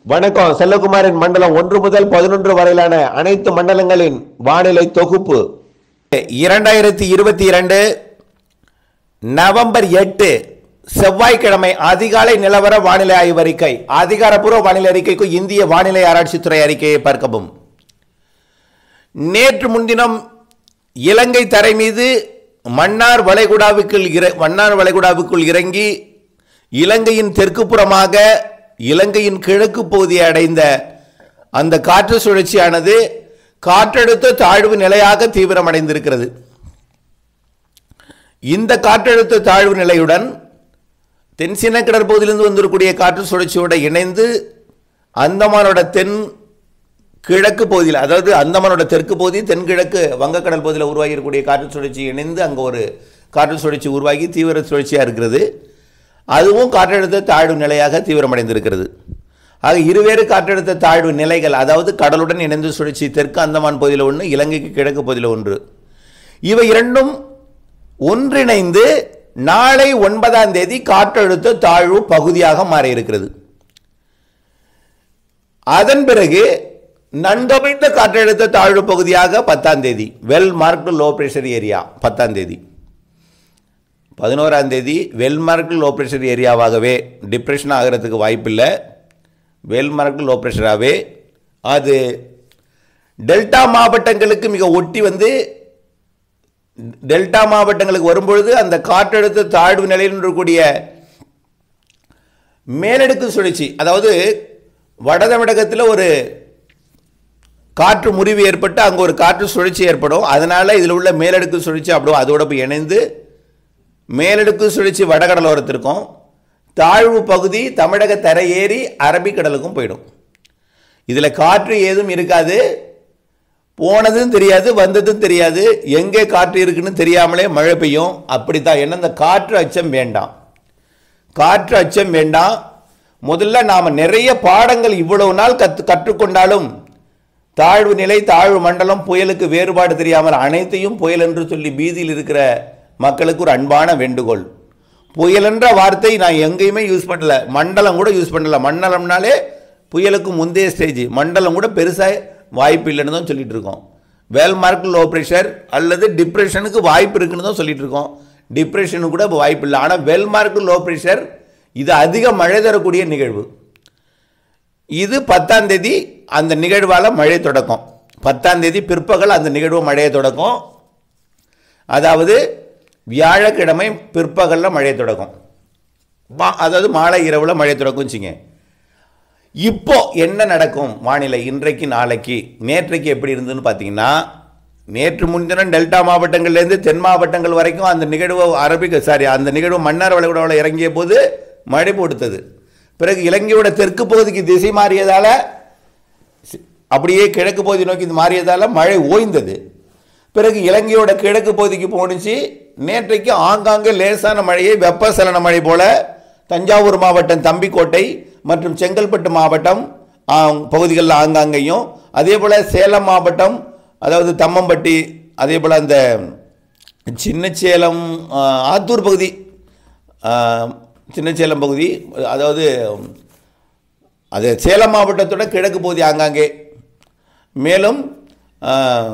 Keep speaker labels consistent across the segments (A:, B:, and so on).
A: வணக்கம் செல்லகுமாரின் மண்டலம் ஒன்று முதல் பதினொன்று வரையிலான அனைத்து மண்டலங்களின் வானிலை தொகுப்பு
B: இரண்டாயிரத்தி இருபத்தி இரண்டு நவம்பர் எட்டு செவ்வாய்க்கிழமை அதிகாலை நிலவர வானிலை ஆய்வறிக்கை அதிகாரப்பூர்வ வானிலை அறிக்கைக்கு இந்திய வானிலை ஆராய்ச்சித்துறை அறிக்கையை பார்க்கவும் நேற்று முன்தினம் இலங்கை தரை மீது மன்னார் வளைகுடாவுக்குள் இற மன்னார் வளைகுடாவுக்குள் இறங்கி இலங்கையின் தெற்கு புறமாக இலங்கையின் கிழக்கு பகுதியை அடைந்த அந்த காற்று சுழற்சியானது காற்றழுத்த தாழ்வு நிலையாக தீவிரமடைந்திருக்கிறது இந்த காற்றழுத்த தாழ்வு நிலையுடன் தென்சீன கடற்பகுதியிலிருந்து வந்திருக்கக்கூடிய காற்று சுழற்சியோடு இணைந்து அந்தமானோட தென் கிழக்கு பகுதியில் அதாவது அந்தமானோட தெற்கு பகுதி தென்கிழக்கு வங்கக்கடல் பகுதியில் உருவாகி இருக்கக்கூடிய காற்று சுழற்சி இணைந்து அங்கே ஒரு காற்று சுழற்சி உருவாகி தீவிர சுழற்சியாக இருக்கிறது அதுவும் காற்றழுத்த தாழ்வு நிலையாக தீவிரமடைந்திருக்கிறது ஆக இருவேறு காற்றழுத்த தாழ்வு நிலைகள் அதாவது கடலுடன் இணைந்து சுழற்சி தெற்கு அந்தமான் பகுதியில் ஒன்று இலங்கைக்கு கிழக்கு பகுதியில் ஒன்று இவை இரண்டும் ஒன்றிணைந்து நாளை ஒன்பதாம் தேதி காற்றழுத்த தாழ்வு பகுதியாக மாற இருக்கிறது அதன் பிறகு நன்கமைந்த காற்றழுத்த தாழ்வு பகுதியாக பத்தாம் தேதி well marked low pressure area பத்தாம் தேதி பதினோராம் தேதி வெல் மார்க்டு லோ பிரஷர் ஏரியாவாகவே டிப்ரெஷன் ஆகிறதுக்கு வாய்ப்பில்லை வெல் மார்க்டு லோ பிரஷராகவே அது டெல்டா மாவட்டங்களுக்கு மிக ஒட்டி வந்து டெல்டா மாவட்டங்களுக்கு வரும்பொழுது அந்த காற்றழுத்த தாழ்வு நிலையில் இருக்கக்கூடிய மேலடுக்கு சுழற்சி அதாவது வட தமிழகத்தில் ஒரு காற்று முறிவு ஏற்பட்டு அங்கே ஒரு காற்று சுழற்சி ஏற்படும் அதனால் இதில் உள்ள மேலடுக்கு சுழற்சி அப்படியே அதோட போய் இணைந்து மேலடுக்கு சுழற்சி வடகடலோரத்திற்கும் தாழ்வு பகுதி தமிழக தரை ஏறி அரபிக்கடலுக்கும் போயிடும் இதில் காற்று ஏதும் இருக்காது போனதும் தெரியாது வந்ததும் தெரியாது எங்கே காற்று இருக்குன்னு தெரியாமலே மழை பெய்யும் அப்படித்தான் என்ன இந்த காற்று அச்சம் வேண்டாம் காற்று அச்சம் வேண்டாம் முதல்ல நாம் நிறைய பாடங்கள் இவ்வளவு நாள் கற்று கற்றுக்கொண்டாலும் தாழ்வு நிலை தாழ்வு மண்டலம் புயலுக்கு வேறுபாடு தெரியாமல் அனைத்தையும் புயல் என்று சொல்லி பீதியில் இருக்கிற மக்களுக்கு ஒரு அன்பான வேண்டுகோள் புயல் என்ற வார்த்தை நான் எங்கேயுமே யூஸ் பண்ணல மண்டலம் கூட யூஸ் பண்ணல மண்டலம்னாலே புயலுக்கு முந்தைய ஸ்டேஜ் மண்டலம் கூட பெருசாக வாய்ப்பு இல்லைன்னு தான் சொல்லிட்டு இருக்கோம் வேல் மார்க் லோ ப்ரெஷர் அல்லது டிப்ரெஷனுக்கு வாய்ப்பு இருக்குன்னு தான் சொல்லிட்டு இருக்கோம் டிப்ரெஷனுக்கு கூட வாய்ப்பு இல்லை ஆனால் வெல் மார்க் லோ ப்ரெஷர் இது அதிக மழை தரக்கூடிய நிகழ்வு இது பத்தாம் தேதி அந்த நிகழ்வால் மழை தொடக்கம் பத்தாம் தேதி பிற்பகல் அந்த நிகழ்வு மழையை தொடக்கம் அதாவது வியாழக்கிழமை பிற்பகலில் மழை தொடக்கம் மா- அதாவது மாலை இரவில் மழை தொடக்கும் வச்சுங்க இப்போ என்ன நடக்கும் வானிலை இன்றைக்கு நாளைக்கு நேற்றைக்கு எப்படி இருந்ததுன்னு பார்த்தீங்கன்னா நேற்று முன்தினம் டெல்டா மாவட்டங்கள்லேருந்து தென் மாவட்டங்கள் வரைக்கும் அந்த நிகழ்வு அரபிக் சாரி அந்த நிகழ்வு மன்னார் வளைகுடாவில் இறங்கிய போது மழை கொடுத்தது பிறகு இலங்கையோட தெற்கு பகுதிக்கு திசை மாறியதால் அப்படியே கிழக்கு பகுதி நோக்கி இது மாறியதால் மழை ஓய்ந்தது பிறகு இலங்கையோட கிழக்கு பகுதிக்கு போணுச்சு நேற்றைக்கு ஆங்காங்கே லேசான மழையை வெப்பசலன மழை போல தஞ்சாவூர் மாவட்டம் தம்பிக்கோட்டை மற்றும் செங்கல்பட்டு மாவட்டம் ஆ, பகுதிகளில் ஆங்காங்கேயும் அதே போல் சேலம் மாவட்டம் அதாவது தம்மம்பட்டி அதே போல் அந்த சின்ன சேலம் ஆ, ஆத்தூர் பகுதி ஆ, சின்ன சேலம் பகுதி அதாவது அது சேலம் மாவட்டத்தோட கிழக்கு பகுதி ஆங்காங்கே மேலும் ஆ,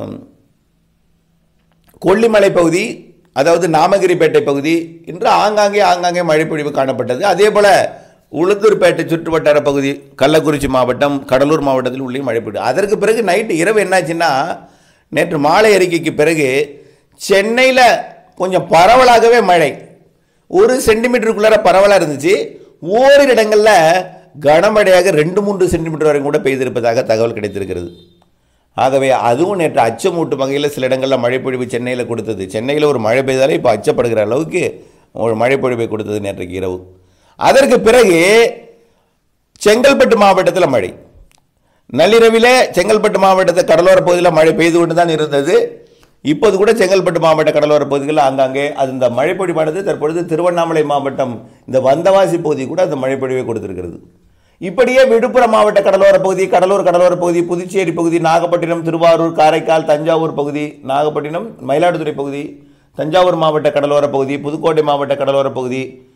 B: கொல்லிமலை பகுதி அதாவது நாமகிரிப்பேட்டை பகுதி இன்று ஆங்காங்கே ஆங்காங்கே மழைப்பொழிவு காணப்பட்டது அதே போல் உளுந்தூர்பேட்டை சுற்றுவட்டார பகுதி கள்ளக்குறிச்சி மாவட்டம் கடலூர் மாவட்டத்தில் உள்ளே மழை பெய்யுது அதற்கு பிறகு நைட்டு இரவு என்னாச்சுன்னா நேற்று மாலை அறிக்கைக்கு பிறகு சென்னையில் கொஞ்சம் பரவலாகவே மழை ஒரு சென்டிமீட்டருக்குள்ளார பரவலாக இருந்துச்சு ஓரிரு இடங்களில் கனமழையாக ரெண்டு மூன்று சென்டிமீட்டர் வரைக்கும் கூட பெய்திருப்பதாக தகவல் கிடைத்திருக்கிறது ஆகவே அதுவும் நேற்று அச்சமூட்டும் வகையில் சில இடங்களில் மழைப்பொழிவு சென்னையில் கொடுத்தது சென்னையில் ஒரு மழை பெய்தாலே இப்போ அச்சப்படுகிற அளவுக்கு ஒரு மழைப்பொழிவை கொடுத்தது நேற்றைக்கு இரவு அதற்கு பிறகு செங்கல்பட்டு மாவட்டத்தில் மழை நள்ளிரவிலே செங்கல்பட்டு மாவட்டத்தை கடலோர பகுதியில் மழை பெய்து கொண்டு தான் இருந்தது இப்போது கூட செங்கல்பட்டு மாவட்ட கடலோர பகுதிகளில் ஆங்காங்கே அது இந்த மழைப்பொழிவானது தற்பொழுது திருவண்ணாமலை மாவட்டம் இந்த வந்தவாசி பகுதி கூட அந்த மழைப்பொழிவை கொடுத்திருக்கிறது இப்படியே விழுப்புரம் மாவட்ட கடலோர பகுதி கடலூர் கடலோர பகுதி புதுச்சேரி பகுதி நாகப்பட்டினம் திருவாரூர் காரைக்கால் தஞ்சாவூர் பகுதி நாகப்பட்டினம் மயிலாடுதுறை பகுதி தஞ்சாவூர் மாவட்ட கடலோர பகுதி புதுக்கோட்டை மாவட்ட கடலோர பகுதி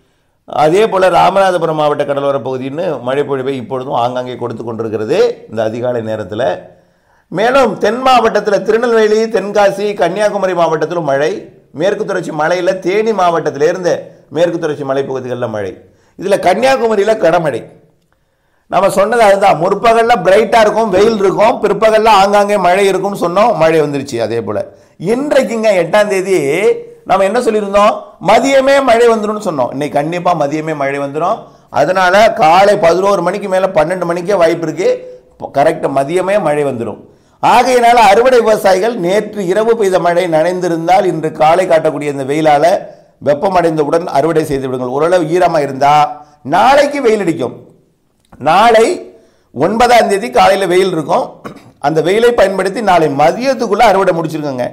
B: அதே போல் ராமநாதபுரம் மாவட்ட கடலோர பகுதின்னு மழை பொழிவை இப்பொழுதும் ஆங்காங்கே கொடுத்து கொண்டிருக்கிறது இந்த அதிகாலை நேரத்தில் மேலும் தென் மாவட்டத்தில் திருநெல்வேலி தென்காசி கன்னியாகுமரி மாவட்டத்திலும் மழை மேற்கு தொடர்ச்சி மலையில் தேனி மாவட்டத்திலிருந்து மேற்கு தொடர்ச்சி மலைப்பகுதிகளில் மழை இதில் கன்னியாகுமரியில் கடமழை நம்ம சொன்னது அதுதான் முற்பகலில் பிரைட்டாக இருக்கும் வெயில் இருக்கும் பிற்பகலில் ஆங்காங்கே மழை இருக்கும்னு சொன்னோம் மழை வந்துருச்சு அதே போல் இன்றைக்குங்க எட்டாம் தேதி நம்ம என்ன சொல்லியிருந்தோம் மதியமே மழை வந்துரும்னு சொன்னோம் இன்னைக்கு கண்டிப்பாக மதியமே மழை வந்துடும் அதனால காலை பதினோரு மணிக்கு மேலே பன்னெண்டு மணிக்கே வாய்ப்பு இருக்கு கரெக்ட் மதியமே மழை வந்துடும் ஆகையினால அறுவடை விவசாயிகள் நேற்று இரவு பெய்த மழை நனைந்திருந்தால் இன்று காலை காட்டக்கூடிய இந்த வெயிலால வெப்பமடைந்தவுடன் அறுவடை செய்து விடுங்கள் ஓரளவு ஈரமாக இருந்தா நாளைக்கு வெயில் அடிக்கும் நாளை ஒன்பதாம் தேதி காலையில் வெயில் இருக்கும் அந்த வெயிலை பயன்படுத்தி நாளை மதியத்துக்குள்ள அறுவடை முடிச்சிருக்கோங்க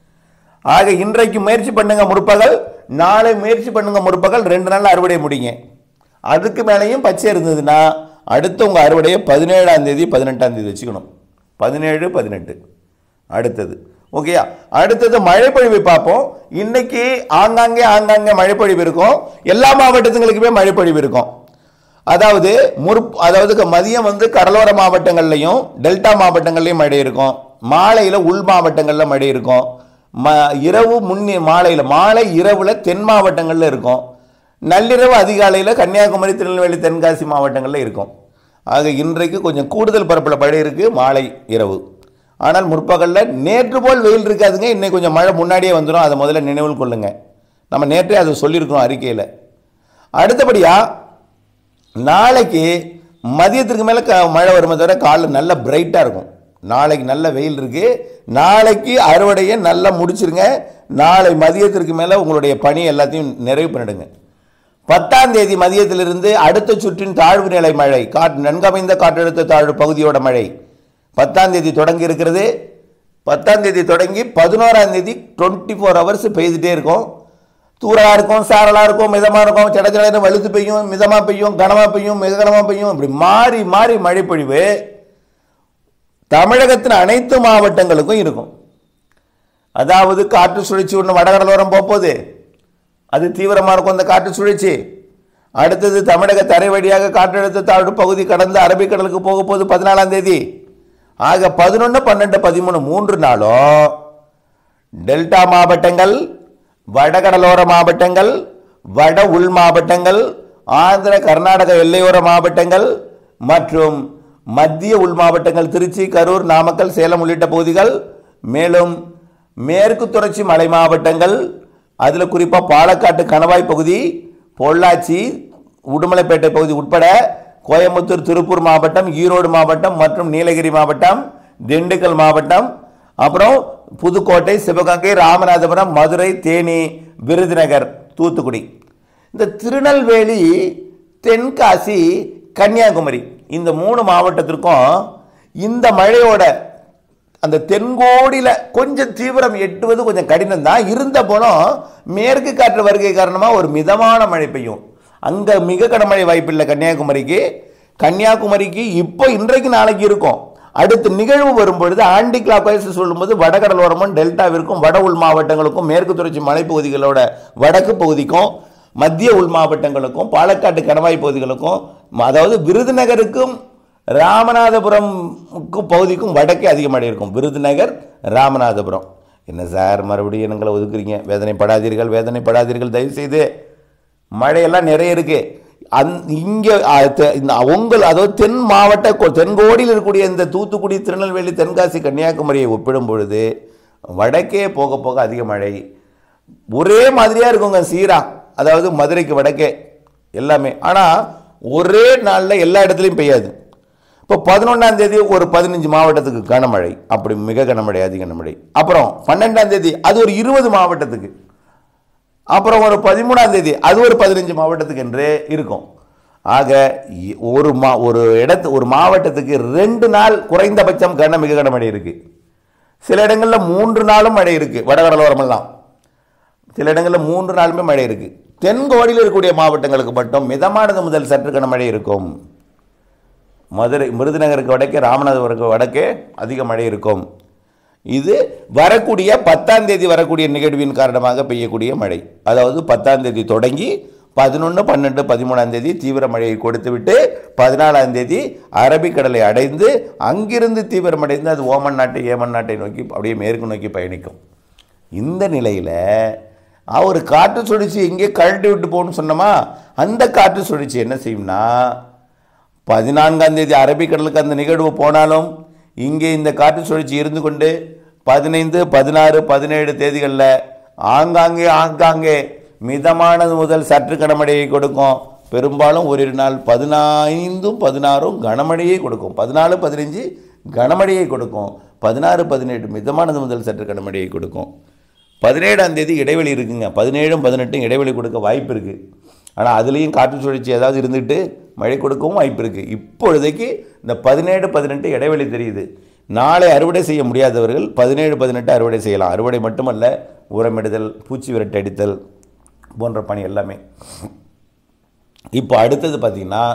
B: ஆக இன்றைக்கு முயற்சி பண்ணுங்க முற்பகல் நாளை முயற்சி பண்ணுங்க முற்பகல் ரெண்டு நாள் அறுவடை முடிங்க அதுக்கு மேலேயும் பச்சை இருந்ததுன்னா அடுத்து உங்க அறுவடையை பதினேழாம் தேதி பதினெட்டாம் தேதி வச்சுக்கணும் பதினேழு பதினெட்டு அடுத்தது ஓகேயா அடுத்தது மழைப்பொழிவை பார்ப்போம் இன்னைக்கு ஆங்காங்கே ஆங்காங்கே மழைப்பொழிவு இருக்கும் எல்லா மாவட்டத்துங்களுக்குமே மழைப்பொழிவு இருக்கும் அதாவது முற் அதாவது க- மதியம் வந்து கடலோர மாவட்டங்கள்லையும் டெல்டா மாவட்டங்கள்லையும் மழை இருக்கும் மாலையில் உள் மாவட்டங்களில் மழை இருக்கும் ம இரவு முன்னே மாலையில் மாலை இரவில் தென் மாவட்டங்களில் இருக்கும் நள்ளிரவு அதிகாலையில் கன்னியாகுமரி திருநெல்வேலி தென்காசி மாவட்டங்களில் இருக்கும் ஆக இன்றைக்கு கொஞ்சம் கூடுதல் பரப்பில் மழை இருக்குது மாலை இரவு ஆனால் முற்பகலில் நேற்று போல் வெயில் இருக்காதுங்க இன்னைக்கு கொஞ்சம் மழை முன்னாடியே வந்துடும் அதை முதல்ல நினைவில் கொள்ளுங்க நம்ம நேற்றே அதை சொல்லியிருக்கோம் அறிக்கையில் அடுத்தபடியாக நாளைக்கு மதியத்திற்கு மேலே க மழை வருமே தவிர காலைல நல்ல பிரைட்டாக இருக்கும் நாளைக்கு நல்ல வெயில் இருக்கு நாளைக்கு அறுவடையை நல்லா முடிச்சிருங்க நாளை மதியத்திற்கு மேலே உங்களுடைய பணி எல்லாத்தையும் நிறைவு பண்ணிடுங்க பத்தாம் தேதி மதியத்திலிருந்து அடுத்த சுற்றின் தாழ்வு நிலை மழை காற்று நன்கமைந்த காற்றழுத்த தாழ்வு பகுதியோட மழை பத்தாம் தேதி தொடங்கி இருக்கிறது பத்தாம் தேதி தொடங்கி பதினோராம் தேதி டுவெண்ட்டி ஃபோர் ஹவர்ஸ் பெய்துட்டே இருக்கும் தூரலா இருக்கும் சாரலா இருக்கும் மிதமா இருக்கும் சட சடன்னு வலுத்து பெய்யும் மிதமா பெய்யும் கனமா பெய்யும் மிக கனமா பெய்யும் இப்படி மாறி மாறி மழைப்பொழிவு தமிழகத்தின் அனைத்து மாவட்டங்களுக்கும் இருக்கும் அதாவது காற்று சுழற்சி ஒன்று வடகடலோரம் போகுது அது தீவிரமாக இருக்கும் அந்த காற்று சுழற்சி அடுத்தது தமிழக தரை வழியாக காற்றழுத்த தாழ்வு பகுதி கடந்து அரபிக்கடலுக்கு போக போகுது பதினாலாம் தேதி ஆக பதினொன்று பன்னெண்டு பதிமூணு மூன்று நாளும் டெல்டா மாவட்டங்கள் வடகடலோர மாவட்டங்கள் வட உள் மாவட்டங்கள் ஆந்திர கர்நாடக எல்லையோர மாவட்டங்கள் மற்றும் மத்திய உள் மாவட்டங்கள் திருச்சி கரூர் நாமக்கல் சேலம் உள்ளிட்ட பகுதிகள் மேலும் மேற்கு தொடர்ச்சி மலை மாவட்டங்கள் அதில் குறிப்பாக பாலக்காட்டு கணவாய் பகுதி பொள்ளாச்சி உடுமலைப்பேட்டை பகுதி உட்பட கோயம்புத்தூர் திருப்பூர் மாவட்டம் ஈரோடு மாவட்டம் மற்றும் நீலகிரி மாவட்டம் திண்டுக்கல் மாவட்டம் அப்புறம் புதுக்கோட்டை சிவகங்கை ராமநாதபுரம் மதுரை தேனி விருதுநகர் தூத்துக்குடி இந்த திருநெல்வேலி தென்காசி கன்னியாகுமரி இந்த மூணு மாவட்டத்திற்கும் இந்த மழையோட அந்த தென்கோடியில் கொஞ்சம் தீவிரம் எட்டுவது கொஞ்சம் கடினம் தான் இருந்த போலும் மேற்கு காற்று வருகை காரணமாக ஒரு மிதமான மழை பெய்யும் அங்கே மிக கனமழை வாய்ப்பில்லை கன்னியாகுமரிக்கு கன்னியாகுமரிக்கு இப்போ இன்றைக்கு நாளைக்கு இருக்கும் அடுத்த நிகழ்வு வரும்பொழுது ஆண்டி கிளாக் வைஸ் சொல்லும்போது வடகடலோரமும் டெல்டாவிற்கும் வட உள் மாவட்டங்களுக்கும் மேற்கு தொடர்ச்சி மலைப்பகுதிகளோட வடக்கு பகுதிக்கும் மத்திய உள் மாவட்டங்களுக்கும் பாலக்காட்டு கணவாய் பகுதிகளுக்கும் அதாவது விருதுநகருக்கும் ராமநாதபுரம் பகுதிக்கும் வடக்கே அதிக மழை இருக்கும் விருதுநகர் ராமநாதபுரம் என்ன சார் மறுபடியும் எங்களை ஒதுக்குறீங்க வேதனைப்படாதீர்கள் வேதனைப்படாதீர்கள் தயவுசெய்து மழையெல்லாம் நிறைய இருக்கு அந் இங்கே இந்த உங்கள் அதாவது தென் மாவட்ட கொ- தென்கோடியில் இருக்கக்கூடிய இந்த தூத்துக்குடி திருநெல்வேலி தென்காசி கன்னியாகுமரியை ஒப்பிடும் பொழுது வடக்கே போக போக அதிக மழை ஒரே மாதிரியா இருக்குங்க சீரா அதாவது மதுரைக்கு வடக்கே எல்லாமே ஆனால் ஒரே நாளில் எல்லா இடத்துலையும் பெய்யாது இப்போ பதினொன்றாம் தேதி ஒரு பதினஞ்சு மாவட்டத்துக்கு கனமழை அப்படி மிக கனமழை அதிக கனமழை அப்புறம் பன்னெண்டாம் தேதி அது ஒரு இருபது மாவட்டத்துக்கு அப்புறம் ஒரு பதிமூணாம் தேதி அது ஒரு பதினஞ்சு மாவட்டத்துக்கு என்று இருக்கும் ஆக இ- ஒரு மா ஒரு இடத்து ஒரு மாவட்டத்துக்கு ரெண்டு நாள் குறைந்தபட்சம் கன மிக கனமழை இருக்கு சில இடங்களில் மூன்று நாளும் மழை இருக்கு வடகடலோரமெல்லாம் சில இடங்களில் மூன்று நாளுமே மழை இருக்கு தென்கோடியில் இருக்கக்கூடிய மாவட்டங்களுக்கு மட்டும் மிதமானது முதல் சற்று கனமழை இருக்கும் மதுரை விருதுநகருக்கு வடக்கே ராமநாதபுரத்துக்கு வடக்கே அதிக மழை இருக்கும் இது வரக்கூடிய பத்தாம் தேதி வரக்கூடிய நிகழ்வின் காரணமாக பெய்யக்கூடிய மழை அதாவது பத்தாம் தேதி தொடங்கி பதினொன்று பன்னெண்டு பதிமூணாம் தேதி தீவிர மழையை கொடுத்துவிட்டு பதினாலாம் தேதி அரபிக்கடலை அடைந்து அங்கிருந்து தீவிரமடைந்து அது ஓமன் நாட்டை ஏமன் நாட்டை நோக்கி அப்படியே மேற்கு நோக்கி பயணிக்கும் இந்த நிலையில் அவர் காற்று சுழற்சி எங்கே கழட்டி விட்டு போகணும்னு சொன்னோமா அந்த காற்று சுழற்சி என்ன செய்யும்னா பதினான்காம் தேதி அரபிக்கடலுக்கு அந்த நிகழ்வு போனாலும் இங்கே இந்த காற்று சுழற்சி இருந்து கொண்டு பதினைந்து பதினாறு பதினேழு தேதிகளில் ஆங்காங்கே ஆங்காங்கே மிதமானது முதல் சற்று கனமழையை கொடுக்கும் பெரும்பாலும் ஓரிரு நாள் பதினைந்தும் பதினாறும் கனமழையை கொடுக்கும் பதினாலு பதினஞ்சு கனமழையை கொடுக்கும் பதினாறு பதினெட்டு மிதமானது முதல் சற்று கனமழையை கொடுக்கும் பதினேழாம் தேதி இடைவெளி இருக்குங்க பதினேழும் பதினெட்டும் இடைவெளி கொடுக்க வாய்ப்பு இருக்குது ஆனால் அதுலேயும் காற்று சுழற்சி ஏதாவது இருந்துட்டு மழை கொடுக்கவும் வாய்ப்பு இருக்குது இப்பொழுதைக்கு இந்த பதினேழு பதினெட்டு இடைவெளி தெரியுது நாளை அறுவடை செய்ய முடியாதவர்கள் பதினேழு பதினெட்டு அறுவடை செய்யலாம் அறுவடை மட்டுமல்ல உரமிடுதல் பூச்சி விரட்டு அடித்தல் போன்ற பணி எல்லாமே இப்போ அடுத்தது பார்த்திங்கன்னா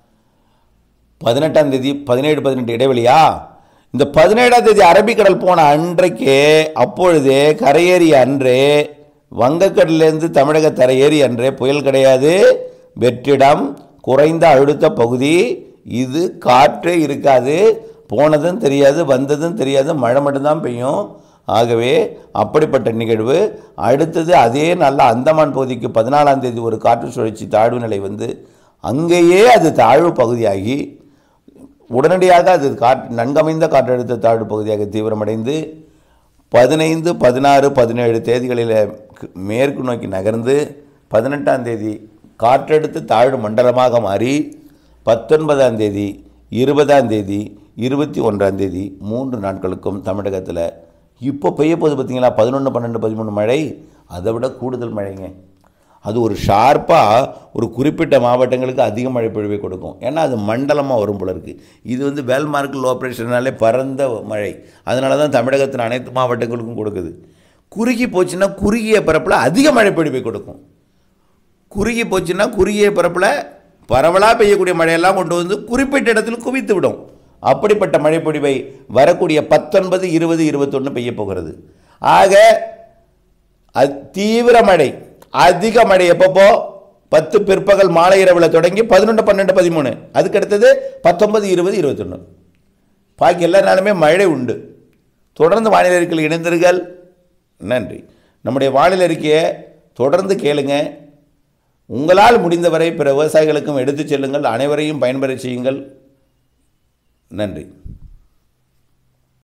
B: பதினெட்டாம் தேதி பதினேழு பதினெட்டு இடைவெளியா இந்த பதினேழாம் தேதி அரபிக்கடல் போன அன்றைக்கே அப்பொழுதே கரையேறிய அன்றே வங்கக்கடலிலிருந்து தமிழக தரையேறி அன்றே புயல் கிடையாது வெற்றிடம் குறைந்த அழுத்த பகுதி இது காற்றே இருக்காது போனதும் தெரியாது வந்ததும் தெரியாது மழை மட்டும்தான் பெய்யும் ஆகவே அப்படிப்பட்ட நிகழ்வு அடுத்தது அதே நல்ல அந்தமான் பகுதிக்கு பதினாலாம் தேதி ஒரு காற்று சுழற்சி தாழ்வு நிலை வந்து அங்கேயே அது தாழ்வு பகுதியாகி உடனடியாக அது காற்று நன்கமைந்த காற்றழுத்த தாழ்வு பகுதியாக தீவிரமடைந்து பதினைந்து பதினாறு பதினேழு தேதிகளில் மேற்கு நோக்கி நகர்ந்து பதினெட்டாம் தேதி காற்றழுத்த தாழ்வு மண்டலமாக மாறி பத்தொன்பதாம் தேதி இருபதாம் தேதி இருபத்தி ஒன்றாம் தேதி மூன்று நாட்களுக்கும் தமிழகத்தில் இப்போ பெய்ய போகுது பார்த்தீங்களா பதினொன்று பன்னெண்டு பதிமூணு மழை அதை விட கூடுதல் மழைங்க அது ஒரு ஷார்ப்பாக ஒரு குறிப்பிட்ட மாவட்டங்களுக்கு அதிக மழை பொழிவை கொடுக்கும் ஏன்னா அது மண்டலமாக வரும் போல இருக்குது இது வந்து வேல்மார்க் லோ ப்ரெஷர்னாலே பரந்த மழை அதனால தான் தமிழகத்தின் அனைத்து மாவட்டங்களுக்கும் கொடுக்குது குறுகி போச்சுன்னா குறுகிய பரப்பில் அதிக மழை பொழிவை கொடுக்கும் குறுகி போச்சுன்னா குறுகிய பரப்பில் பரவலாக பெய்யக்கூடிய மழையெல்லாம் கொண்டு வந்து குறிப்பிட்ட இடத்துல குவித்து விடும் அப்படிப்பட்ட மழைப்பொழிவை வரக்கூடிய பத்தொன்பது இருபது இருபத்தொன்று பெய்ய போகிறது ஆக அது தீவிர மழை அதிக மழை எப்பப்போ பத்து பிற்பகல் மாலை இரவில் தொடங்கி பதினொன்று பன்னெண்டு பதிமூணு அதுக்கு அடுத்தது பத்தொன்பது இருபது இருபத்தொன்று பாக்கி எல்லா நாளுமே மழை உண்டு தொடர்ந்து வானிலை அறிக்கையில் இணைந்தீர்கள் நன்றி நம்முடைய வானிலை அறிக்கையை தொடர்ந்து கேளுங்க உங்களால் முடிந்தவரை பிற விவசாயிகளுக்கும் எடுத்துச் செல்லுங்கள் அனைவரையும் பயன்பெறச் செய்யுங்கள் நன்றி